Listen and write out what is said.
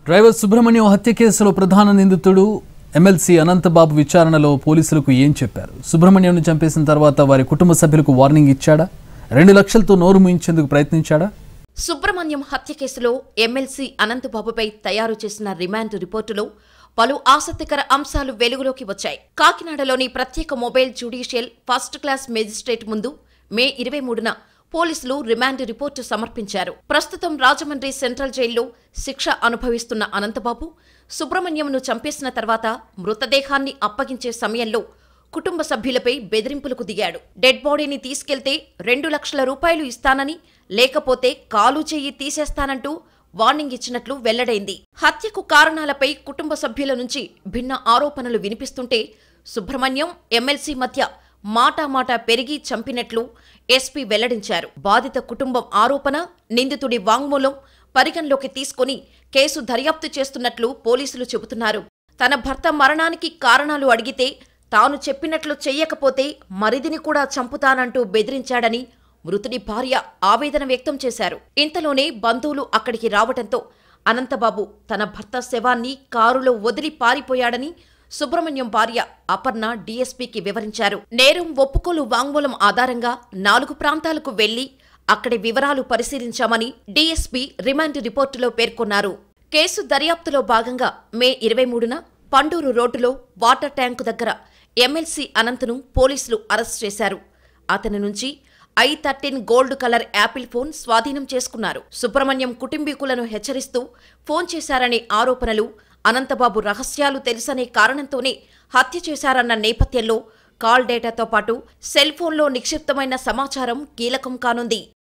driver Subrahmanyam హత్య కేసులో ప్రధాన నిందితుడు ఎమ్మెల్సీ అనంతబాబు విచారణలో పోలీసులకు ఏం చెప్పారు సుబ్రహ్మణ్యంను చంపేసిన తర్వాత వారి కుటుంబ సభ్యులకు వార్నింగ్ ఇచ్చాడా రెండు లక్షలతో నోరు మూయించేందుకు ప్రయత్నించాడా సుబ్రహ్మణ్యం హత్య కేసులో ఎమ్మెల్సీ అనంతబాబుపై తయారు చేసిన రిమాండ్ రిపోర్టులో పలు ఆసక్తికర అంశాలు వెలుగులోకి వచ్చాయి కాకినాడలోని ప్రత్యేక mobile judicial first class magistrate ముందు మే ఇరవై మూడున పోలీసులు రిమాండ్ రిపోర్టు సమర్పించారు ప్రస్తుతం రాజమండ్రి సెంట్రల్ జైల్లో శిక్ష అనుభవిస్తున్న అనంతబాబు సుబ్రహ్మణ్యంను చంపేసిన తర్వాత మృతదేహాన్ని అప్పగించే సమయంలో కుటుంబ సభ్యులపై బెదిరింపులకు దిగాడు డెడ్ బాడీని తీసుకెళ్తే రెండు లక్షల రూపాయలు ఇస్తానని లేకపోతే కాలు చెయ్యి తీసేస్తానంటూ వార్నింగ్ ఇచ్చినట్లు వెల్లడైంది హత్యకు కారణాలపై కుటుంబ సభ్యుల నుంచి భిన్న ఆరోపణలు వినిపిస్తుంటే సుబ్రహ్మణ్యం ఎమ్మెల్సీ మధ్య మాటామాట పెరిగి చంపినట్లు ఎస్పీ వెల్లడించారు బాధిత కుటుంబం ఆరోపణ నిందితుడి వాంగ్మూలం పరిగణలోకి తీసుకుని కేసు దర్యాప్తు చేస్తున్నట్లు పోలీసులు చెబుతున్నారు తన భర్త మరణానికి కారణాలు అడిగితే తాను చెప్పినట్లు చెయ్యకపోతే మరిదిని కూడా చంపుతానంటూ బెదిరించాడని మృతుడి భార్య ఆవేదన వ్యక్తం చేశారు ఇంతలోనే బంధువులు అక్కడికి రావటంతో అనంతబాబు తన భర్త శవాన్ని కారులో వదిలి పారిపోయాడని సుబ్రహ్మణ్యం భార్య అపర్ణ డీఎస్పీకి వివరించారు నేరం ఒప్పుకోలు వాంగ్మూలం ఆధారంగా నాలుగు ప్రాంతాలకు వెళ్లి అక్కడి వివరాలు పరిశీలించామని డీఎస్పీ రిమాండ్ రిపోర్టులో పేర్కొన్నారు కేసు దర్యాప్తులో భాగంగా మే ఇరవై మూడున పండూరు రోడ్డులో వాటర్ ట్యాంకు దగ్గర ఎమ్మెల్సీ అనంత్ను పోలీసులు అరెస్ట్ చేశారు అతని నుంచి I thirteen gold colour Apple phone స్వాధీనం చేసుకున్నారు సుబ్రహ్మణ్యం కుటుంబీకులను హెచ్చరిస్తూ ఫోన్ చేశారనే ఆరోపణలు అనంతబాబు రహస్యాలు తెలుసనే కారణంతోనే హత్య చేశారన్న నేపథ్యంలో కాల్ డేటాతో పాటు సెల్ ఫోన్లో నిక్షిప్తమైన సమాచారం కీలకం కానుంది